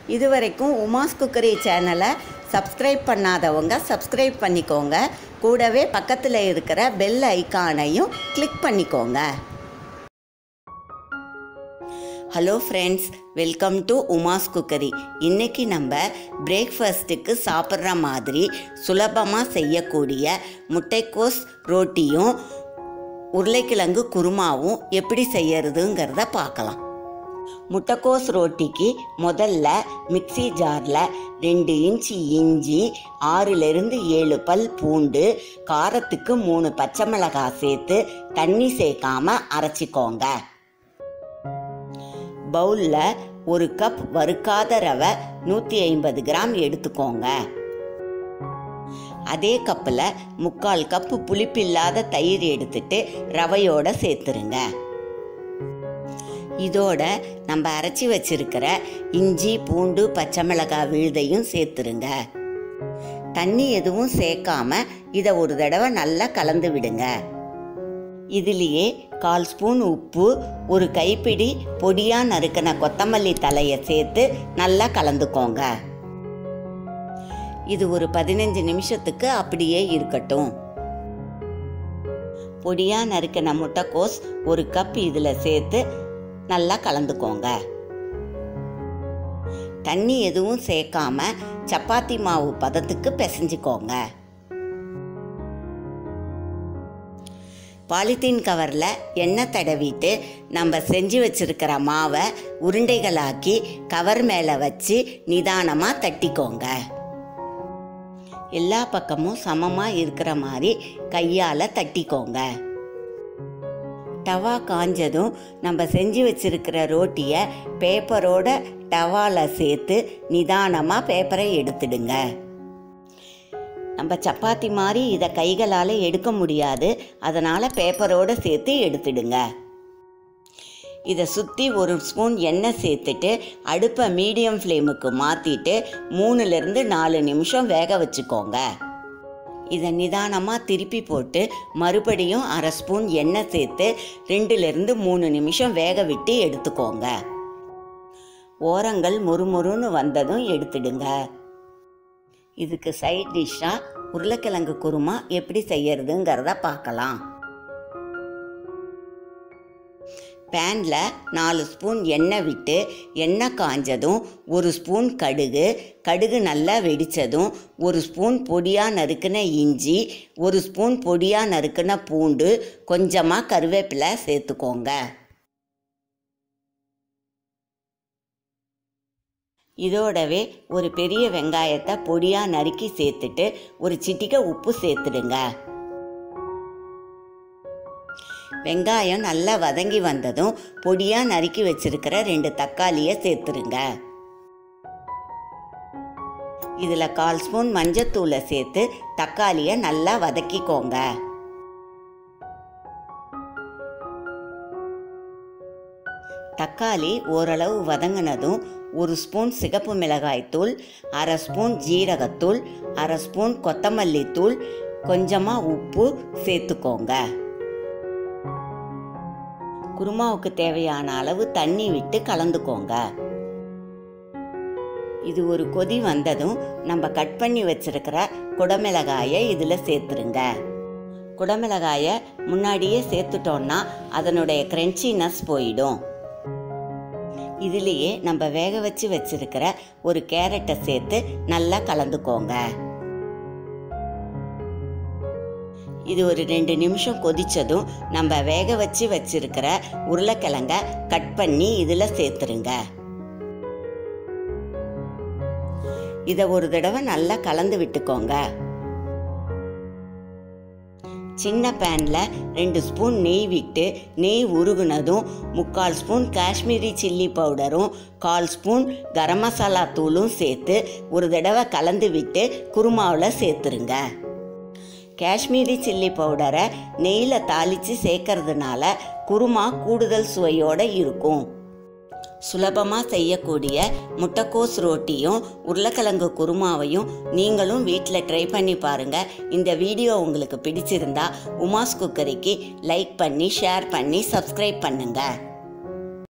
இதுவரைக்கும் உமாஸ் குக்கரி சேனலை சப்ஸ்கிரைப் பண்ணாதவங்க சப்ஸ்கிரைப் பண்ணிக்கோங்க கூடவே பக்கத்தில் இருக்கிற பெல் ஐகானையும் கிளிக் பண்ணிக்கோங்க hello friends welcome to Uma's cookery இன்றைக்கி நம்ம பிரேக்ஃபாஸ்ட்டுக்கு சாப்பிட்ற மாதிரி சுலபமாக செய்யக்கூடிய முட்டைக்கோஸ் ரோட்டியும் உருளைக்கிழங்கு குருமாவும் எப்படி செய்யறதுங்கிறத பார்க்கலாம் முட்டைக்கோஸ் ரோட்டிக்கு முதல்ல மிக்ஸி ஜாரில் ரெண்டு இன்ச்சு இஞ்சி ஆறுலேருந்து ஏழு பல் பூண்டு காரத்துக்கு மூணு பச்சை மிளகாய் சேர்த்து தண்ணி சேர்க்காம அரைச்சிக்கோங்க பவுலில் ஒரு கப் வறுக்காத ரவை நூற்றி ஐம்பது கிராம் எடுத்துக்கோங்க அதே கப்பில் முக்கால் கப்பு புளிப்பில்லாத தயிர் எடுத்துட்டு ரவையோட சேர்த்துருங்க இதோட நம்ம அரைச்சி வச்சிருக்கிற இஞ்சி பூண்டு பச்சை மிளகாய் விழுதையும் சேர்த்துருங்க தண்ணி எதுவும் சேர்க்காம இதை ஒரு தடவை நல்லா கலந்து விடுங்க இதுலேயே கால் ஸ்பூன் உப்பு ஒரு கைப்பிடி பொடியாக நறுக்கின கொத்தமல்லி தலையை சேர்த்து நல்லா கலந்துக்கோங்க இது ஒரு பதினஞ்சு நிமிஷத்துக்கு அப்படியே இருக்கட்டும் பொடியாக நறுக்கின முட்டைக்கோஸ் ஒரு கப் இதில் சேர்த்து நல்லா கலந்துக்கோங்க தண்ணி எதுவும் சேர்க்காம சப்பாத்தி மாவு பதத்துக்கு பிசைஞ்சுக்கோங்க பாலித்தீன் கவரில் எண்ணெய் தடவிட்டு நம்ம செஞ்சு வச்சிருக்கிற மாவை உருண்டைகளாக்கி கவர் மேலே வச்சு நிதானமாக தட்டிக்கோங்க எல்லா பக்கமும் சமமாக இருக்கிற மாதிரி கையால் தட்டிக்கோங்க டவா காஞ்சதும் நம்ம செஞ்சு வச்சிருக்கிற ரோட்டியை பேப்பரோட டவாவில் சேர்த்து நிதானமாக பேப்பரை எடுத்துடுங்க நம்ம சப்பாத்தி மாதிரி இதை கைகளால் எடுக்க முடியாது அதனால் பேப்பரோடு சேர்த்து எடுத்துடுங்க இதை சுற்றி ஒரு ஸ்பூன் எண்ணெய் சேர்த்துட்டு அடுப்பை மீடியம் ஃப்ளேமுக்கு மாற்றிட்டு மூணுலேருந்து நாலு நிமிஷம் வேக வச்சுக்கோங்க இதை நிதானமாக திருப்பி போட்டு மறுபடியும் அரை ஸ்பூன் எண்ணெய் சேர்த்து ரெண்டுலேருந்து மூணு நிமிஷம் வேக விட்டு எடுத்துக்கோங்க ஓரங்கள் மொறுமொறுன்னு வந்ததும் எடுத்துடுங்க இதுக்கு சைட் டிஷ்ஷாக உருளைக்கிழங்கு குருமா எப்படி செய்யறதுங்கிறத பார்க்கலாம் பேனில் நாலு ஸ்பூன் எண்ணெய் விட்டு எண்ணெய் காஞ்சதும் ஒரு ஸ்பூன் கடுகு கடுகு நல்லா வெடித்ததும் ஒரு ஸ்பூன் பொடியாக நறுக்கின இஞ்சி ஒரு ஸ்பூன் பொடியாக நறுக்கின பூண்டு கொஞ்சமாக கருவேப்பிலை சேர்த்துக்கோங்க இதோடவே ஒரு பெரிய வெங்காயத்தை பொடியாக நறுக்கி சேர்த்துட்டு ஒரு சிட்டிகை உப்பு சேர்த்துடுங்க வெங்காயம் நல்லா வதங்கி வந்ததும் பொடியாக நறுக்கி வச்சிருக்கிற ரெண்டு தக்காளியை சேர்த்துருங்க இதில் கால் ஸ்பூன் மஞ்சத்தூளை சேர்த்து தக்காளியை நல்லா வதக்கிக்கோங்க தக்காளி ஓரளவு வதங்கினதும் ஒரு ஸ்பூன் சிகப்பு மிளகாய்த்தூள் அரை ஸ்பூன் ஜீரகத்தூள் அரை ஸ்பூன் கொத்தமல்லி தூள் கொஞ்சமாக உப்பு சேர்த்துக்கோங்க குருமாவுக்கு தேவையான அளவு தண்ணி விட்டு கலந்துக்கோங்க இது ஒரு கொதி வந்ததும் நம்ம கட் பண்ணி வச்சிருக்கிற குடமிளகாயை இதில் சேர்த்துருங்க குடமிளகாயை முன்னாடியே சேர்த்துட்டோன்னா அதனுடைய கிரென்ச்சினஸ் போயிடும் இதுலேயே நம்ம வேக வச்சு வச்சிருக்கிற ஒரு கேரட்டை சேர்த்து நல்லா கலந்துக்கோங்க இது ஒரு ரெண்டு நிமிஷம் கொதிச்சதும் நம்ம வேக வச்சு வச்சிருக்கிற உருளைக்கிழங்க கட் பண்ணி இதில் சேர்த்துருங்க இதை ஒரு தடவை நல்லா கலந்து விட்டுக்கோங்க சின்ன பேனில் ரெண்டு ஸ்பூன் நெய் விட்டு நெய் உருகுனதும் முக்கால் ஸ்பூன் காஷ்மீரி சில்லி பவுடரும் கால் ஸ்பூன் கரம் மசாலா தூளும் சேர்த்து ஒரு தடவை கலந்து விட்டு குருமாவில் சேர்த்துருங்க காஷ்மீரி சில்லி பவுடரை நெய்யில் தாளித்து சேர்க்கறதுனால குருமா கூடுதல் சுவையோடு இருக்கும் சுலபமாக செய்யக்கூடிய முட்டைக்கோஸ் ரோட்டியும் உருளைக்கிழங்கு குருமாவையும் நீங்களும் வீட்டில் ட்ரை பண்ணி பாருங்கள் இந்த வீடியோ உங்களுக்கு பிடிச்சிருந்தா உமாஸ் குக்கரிக்கு லைக் பண்ணி ஷேர் பண்ணி சப்ஸ்கிரைப் பண்ணுங்கள்